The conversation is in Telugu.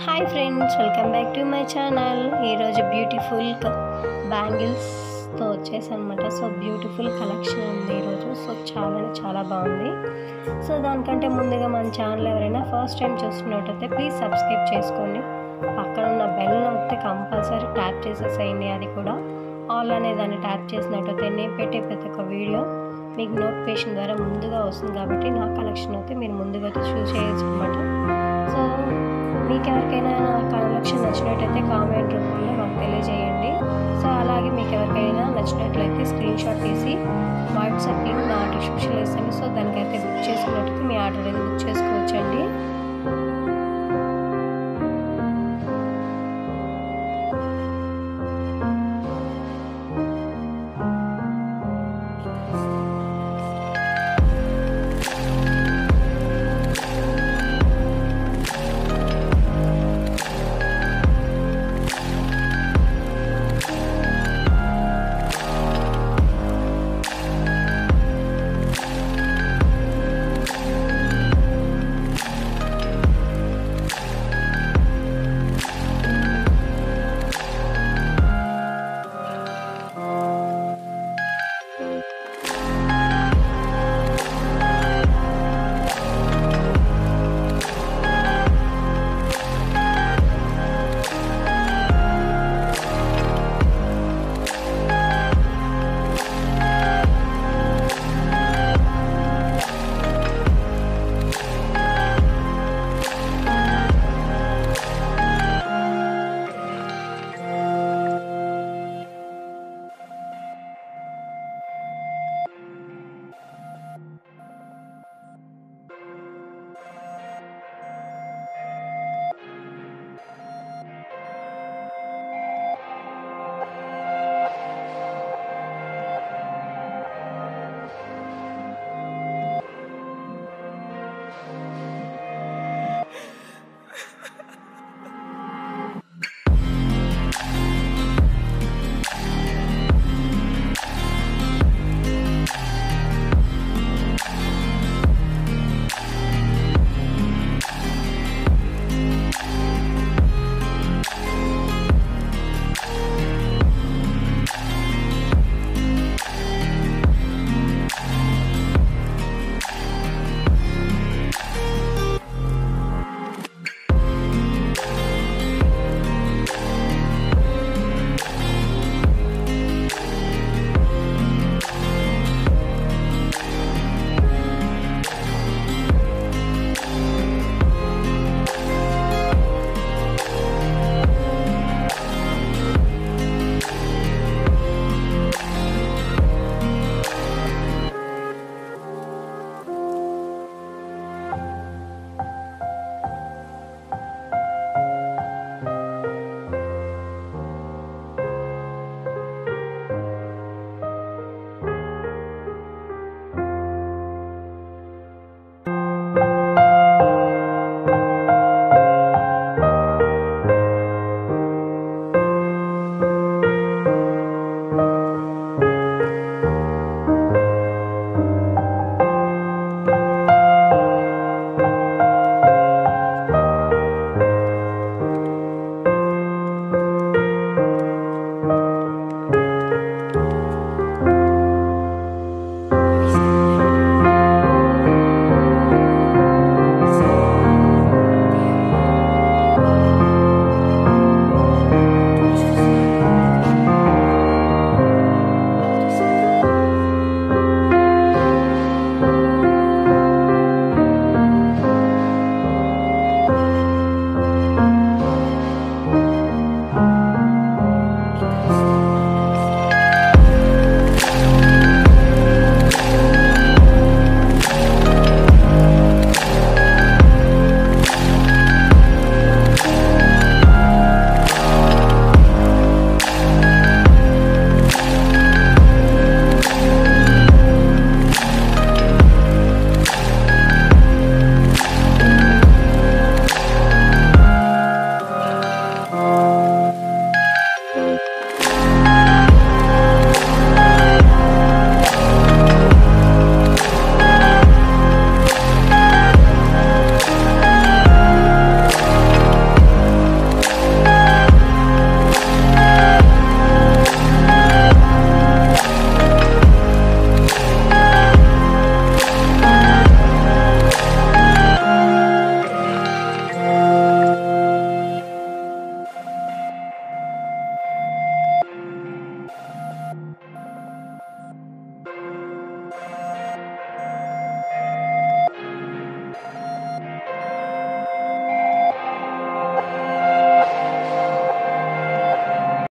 hi friends welcome back to my channel ఈరోజు బ్యూటిఫుల్ బ్యాంగిల్స్తో వచ్చేసనమాట సో బ్యూటిఫుల్ కలెక్షన్ ఉంది ఈరోజు సో చాలా అంటే చాలా బాగుంది సో దానికంటే ముందుగా మన ఛానల్ ఎవరైనా ఫస్ట్ టైం చూస్తున్నట్టయితే ప్లీజ్ సబ్స్క్రైబ్ చేసుకోండి పక్కన ఉన్న బెల్ నొక్కితే కంపల్సరీ ట్యాప్ చేసేసేయండి అది కూడా ఆల్ అనే దాన్ని ట్యాప్ చేసినట్టయితే నేను పెట్టే ప్రతి ఒక్క వీడియో మీకు నోటిఫికేషన్ ద్వారా ముందుగా వస్తుంది కాబట్టి నా కలెక్షన్ అయితే మీరు ముందుగా చూసేయచ్చు అనమాట సో మీకు ఎవరికైనా నా కలెక్షన్ నచ్చినట్టయితే కామెంట్ రూపంలో మాకు తెలియజేయండి సో అలాగే మీకు ఎవరికైనా నచ్చినట్లయితే స్క్రీన్ షాట్ తీసి వాట్సాప్ లింక్ నా డిస్క్రిప్షన్లో ఇస్తాను సో దానికైతే బుక్ చేసుకున్నట్టయితే మీ ఆర్డర్ అనేది బుక్ చేసుకోవచ్చండి